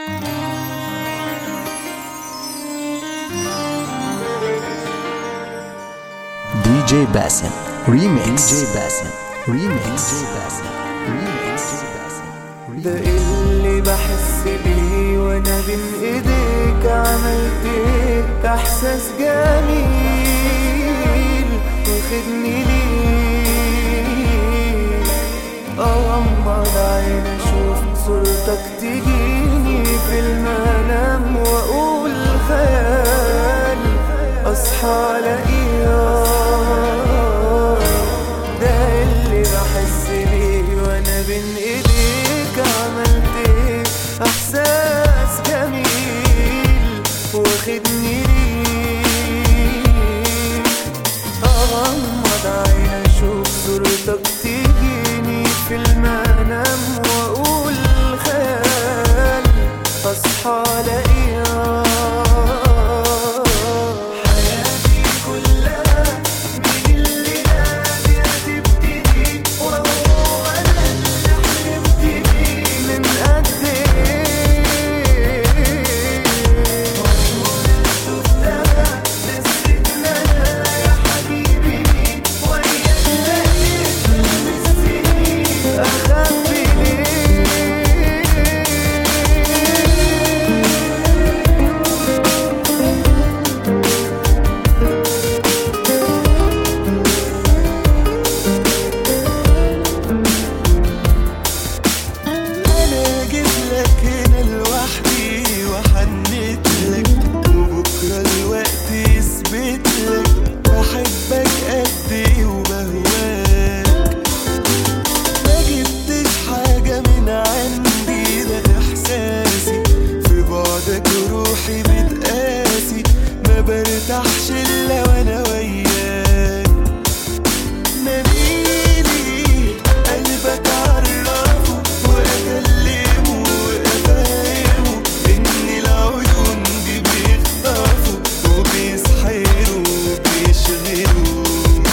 دي جي باسم ريميكس دي جي باسم ريميكس دي جي باسم ريميكس دي باسم ده اللي بحس بيه وانا بين ايديك عملت ايه احساس جميل واخدني ليه اغمض عين اشوف صورتك تجيني في المنام واقول خيال اصحى الاقيها ده اللي بحس بيه وانا بين ايديك عملت ايه احساس جميل واخدني ليك اغمض عين اشوف صورتك تجيني في المنام واقول خيال اصحى الاقيها حياتي كلها من اللي نادي هتبتدي وهو انا اللي حلمت بيه من قد ايه شفتها نسيت انا يا حبيبي وياك لقيت السنين اخبي ليه انا جيت لك هنا لوحدي وحنيت لك وبكره الوقت يثبت لك بحبك قد ايه وبهواك ما جبتش حاجه من عندي ده احساسي في بعدك روحي بتقاسي ما برتاحش الا وانا وياك نبيلي قلبك عرفه واكلمه وافهمه ان العيون دي بيخطفوا وبيسحروا وبيشغلوا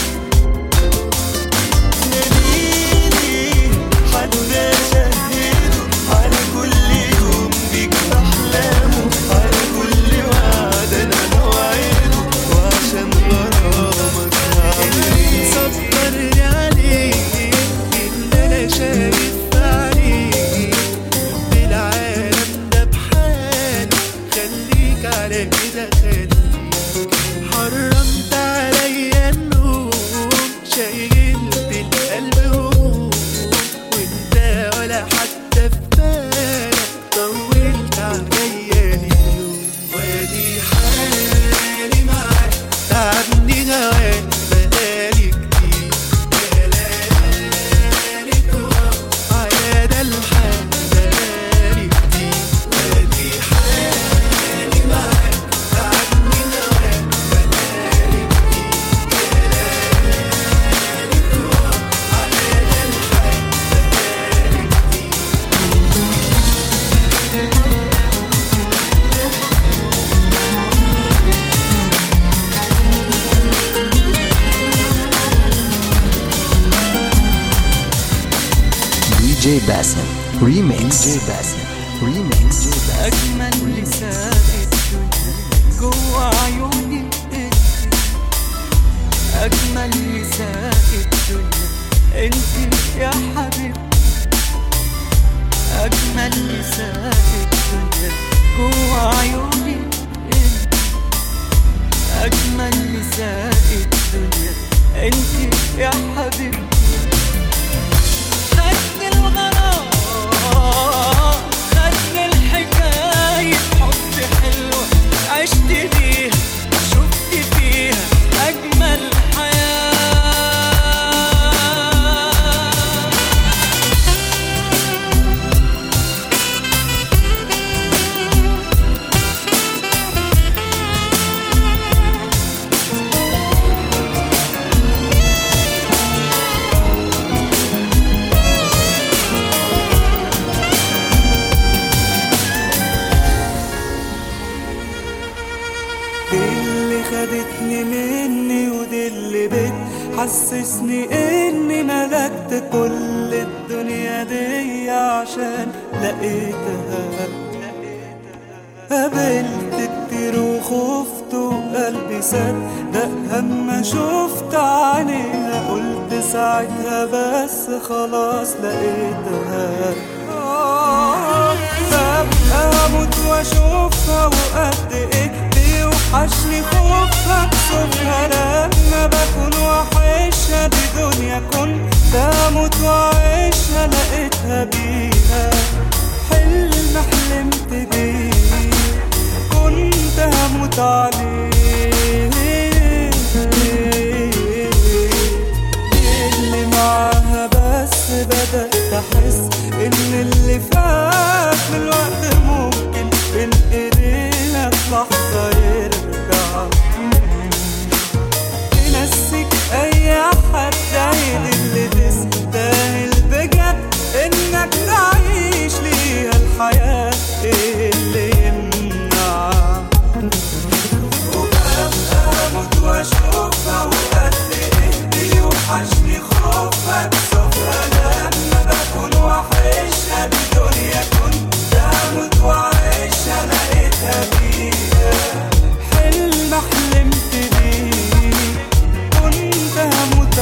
نبيلي حد شهده على كل يوم بيك احلامه على كل وعد انا موعده وعشان غرامك هعمل صبرني عليك ان انا شايف عليك بالعالم ده بحالي خليك على كده خليك حرمت عليا النوم شايلت القلب هموم وانت ولا حتى في بالك طولت عليا اليوم وادي حالي معاك تعبني هواك بقالي كتير يا ليالي تقف على ده الحال بقالي كتير وادي حالي معاك تعبني هواك بقالي كتير يا ليالي تقف على ده الحال بقالي كتير دي جي باسم ريميكس دي جي باسم ريميكس دي جي باسم أجمل نساء الدنيا جوا عيوني انت أجمل نساء الدنيا انت يا حبيبتي أجمل نساء الدنيا جوا عيوني انت أجمل نساء الدنيا انت يا حبيبتي خدني الغرام خدني الحكاية حب حلوة عشت بيها شفت فيها أجمل حياة دي اللي خدتني مني ودي اللي بتحسسني اني ملكت كل الدنيا دي عشان لقيتها قابلت كتير وخفت وقلبي صدق هما شفت عينيها قلت ساعتها بس خلاص لقيتها آه، ببقى اموت واشوفها وقد ايه بيوحشني خوفها بصوتها لما بكون وحشها دي دنيا كنت اموت واعيشها لقيتها بيها حلم حلمت بيه كنت هموت عليه اللي معاها بس بدأت أحس إن اللي فات من الوقت ممكن بين إيدينا في لحظة يرجع تنسيك أي حد عيد اللي تستاهل بجد إنك تعيش ليها الحياة إيه اللي يمنع وببقى أموت وأشوفها وقد إيه بيوحشني خوفها بصوفها لما بكون وحشها بدنيا كنت أموت وأعيشها لقيتها فيها حلم حلمت بيه كنت هموت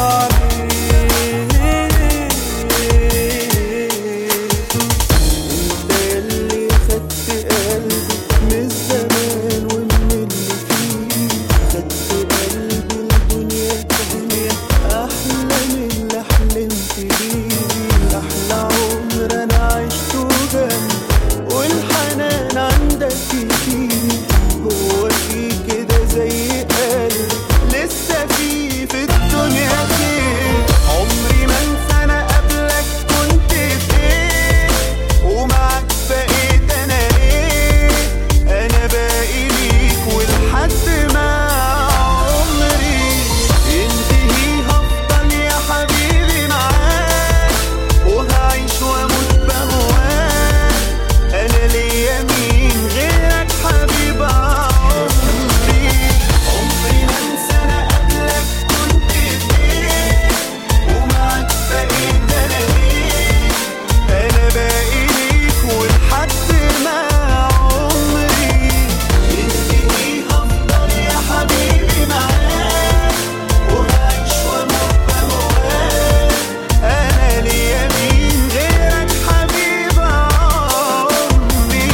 عليه انت اللي خدت قلبي من الزمان ومن اللي فيه خدت قلبي الدنيا تانية احلى من اللي حلمت بيه احلى عمر انا عشته جنبك والحنان عندك كتير هو في كده زي قلبي لسه في في الدنيا خير عمري ما انسى انا قبلك كنت فين ومعاك بقيت انا ايه انا باقي ليك ولحد ما عمري ينتهي هفضل يا حبيبي معاك وهعيش واموت بهواك انا ليا مين غيرك حبيب عمري عمري ما انسى انا قبلك كنت فين ومعاك بقيت انا ليك انا باقي ليك ولحد ما عمري ينتهي هفضل يا حبيبي معاك وهعيش واموت بهواك انا ليا مين غيرك حبيب عمري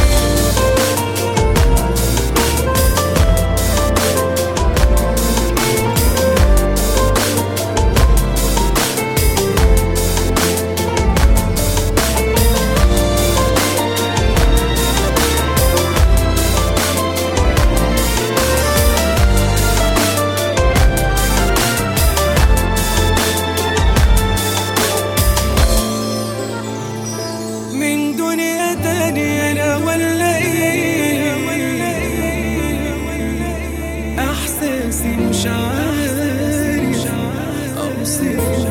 من دنيا تانية أنا ولا إيه إحساسي مش عارف أوصف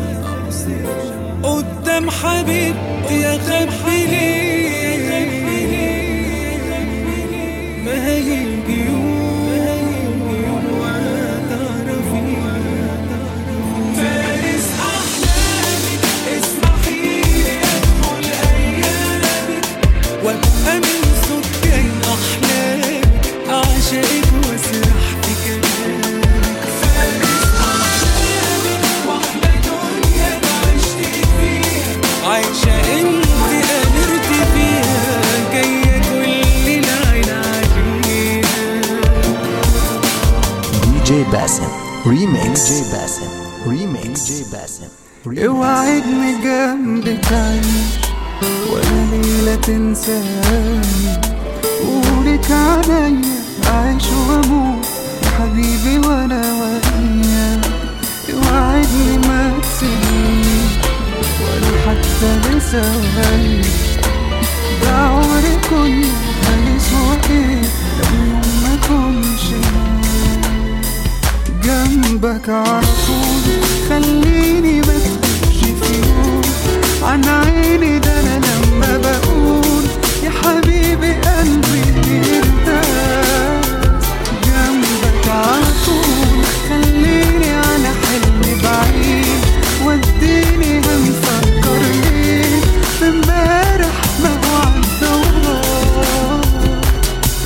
قدام حبيبتي أخبي ليه ما هيجي يوم وهتعرفي فارس أحلامي اسمحي لي أدخل أيامك وأبقى من سكان أحلامك أعشقك وأسرح في كلامك فارس أحلامي وأحلى دنيا أنا عشت فيها عايشة أنت أمرت فيها جاية كل العين عليها DJ Bassem Remix DJ Bassem Remix DJ Bassem اوعدني جنبي تعيش ولا ليلة تنساني قولك عليا أعيش وأموت يا حبيبي وأنا وياك اوعدني ما تسيبنيش ولا حتى لثواني ده عمري كله هيسوى ايه لو يوم ما كنش جنبك على طول خليني ما تغيبش في يوم عن عيني ده انا لما بقول يا حبيبي قلبي بيرتاح جنبك على طول خليني على حلم بعيد وديني هنفكر ليه في امبارح ما هو عدى وراه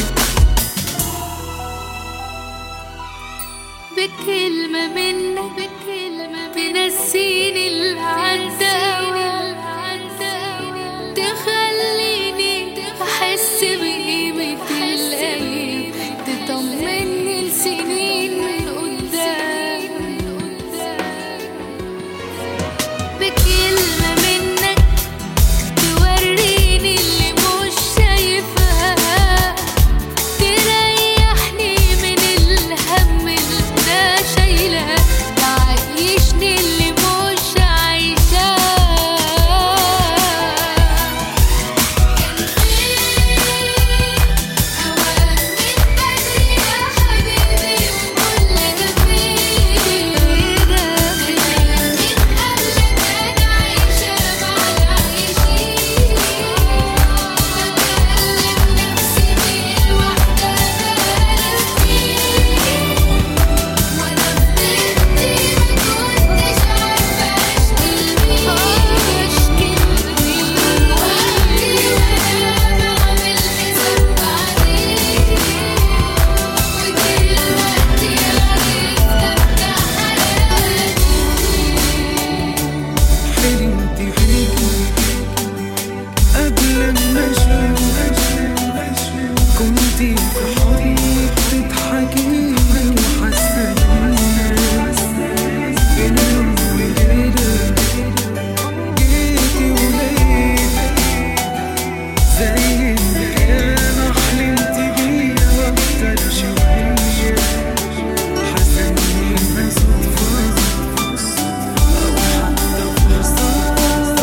كنتي في حضني بتضحكي وحسني اليوم وليلة جيتي وليلة زي اللي انا حلمت بيها واكتر شوية حزني ما صدفة او حتى فرصة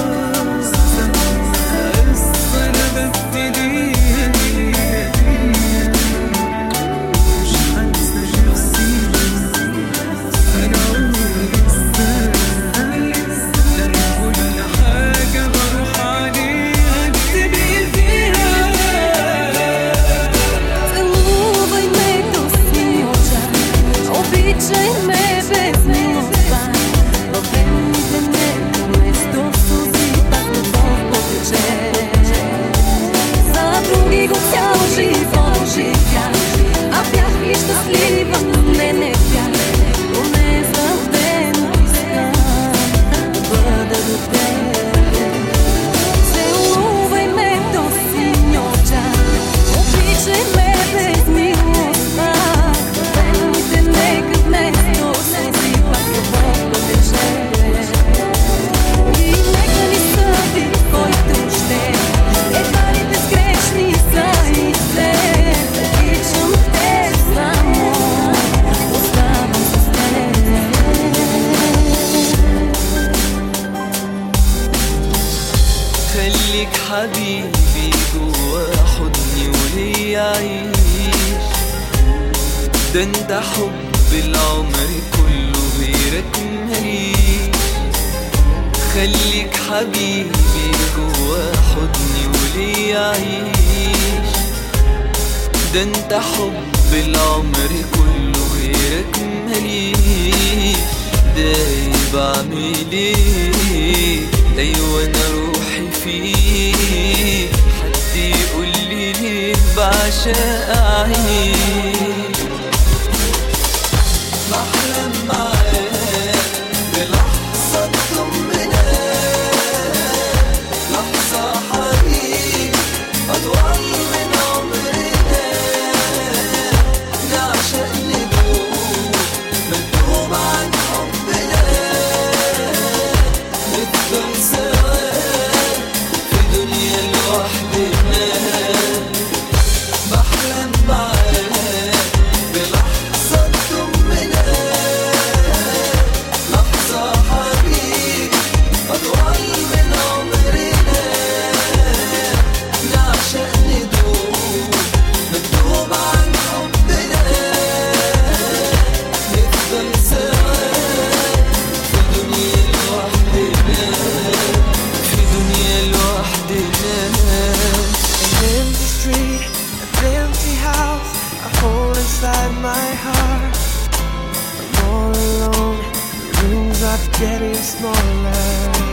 قصة انا ببتديها مش هنسى نفسي انا عمري لسه كل حاجة بروح عليها تبقي فيها Umóvaj me do snoća Običaj me bez minuta Dovedite me u mesto suzi Pa to poteče Za drugi go цяло живот живя А бях и щастлива, не не бях Но не знам ден искам Да бъда до тебе Целувай ме до синьоча Обичай ме без милостта Дните нека вместо сълзи пак любов потече И нека ни съди, който ще Едва ли безгрешни са и все Обичам те само Оставам с теб خليك حبيبي جوا حضني وليا عيش ده انت حب العمر كله غيرك ماليش خليك حبيبي جوا حضني وليا عيش ده انت حب العمر كله غيرك ماليش دايب بعمل ايه ايوه انا روحي فيه حد يقول لي ليه بعشق عينيك بحلم معاك بلحظة تطمنك لحظة حبيبي أطول من عمرنا نعشق ندوب مكتوب عن حبنا نفضل سوا في دنيا لوحدنا بحلم معاك بلحظة تطمنك لحظة حبيبي أطول من عمرنا نعشق ندوب مكتوب عن حبنا نفضل سوا في دنيا لوحدنا في دنيا لوحدنا An empty street, an empty house, a hole inside my heart. I'm all alone, the rooms are getting smaller.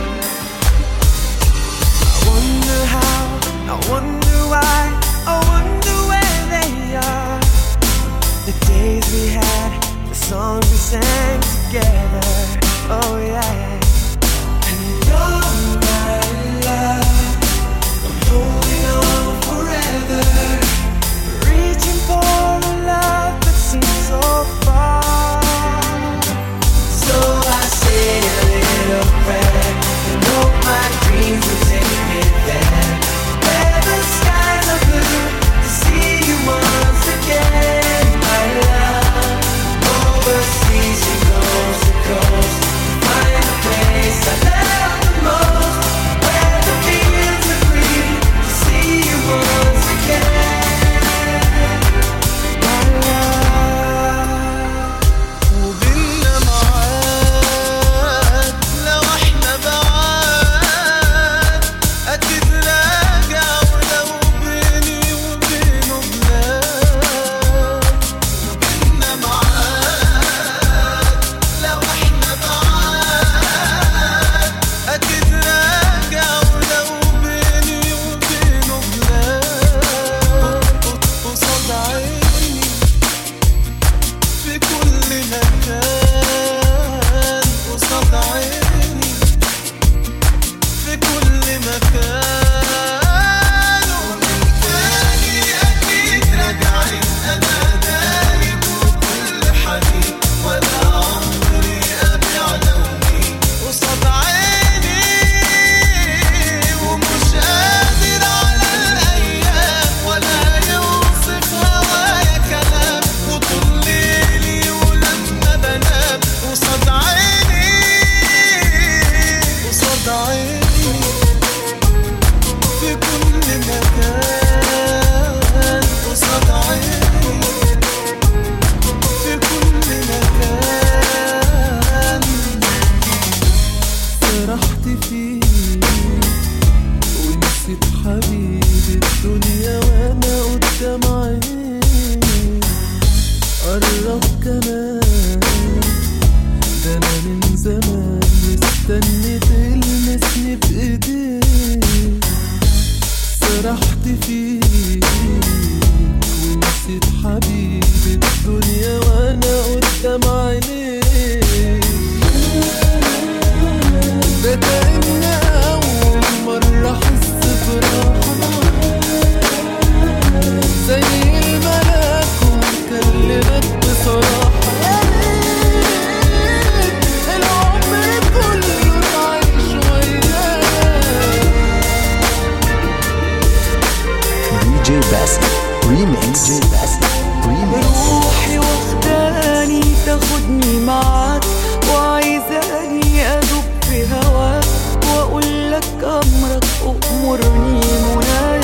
I wonder how, I wonder why, I wonder where they are. The days we had, the songs we sang together. Oh yeah. And you're my love. Holding on forever, reaching for the love that seems so far. So I say a little prayer and hope my dreams will take me there, where the skies are blue to see you once again, my love. Overseas you go so cold. حبيبي الدنيا وانا قدام عيني قرب كمان ده انا من زمان مستني تلمسني بايديك سرحت فيك ونسيت حبيبي الدنيا وانا قدام عينيك ده كأني أول مرة أحس براحة زي الملاك ومكلمك بصراحة يا ريت العمر كله تعيش وياك DJ Bassett Remix DJ Bassett Remix روحي واخداني تاخدني معاك وعايزاني ادوب في هواك واقول لك امرك امرني مناك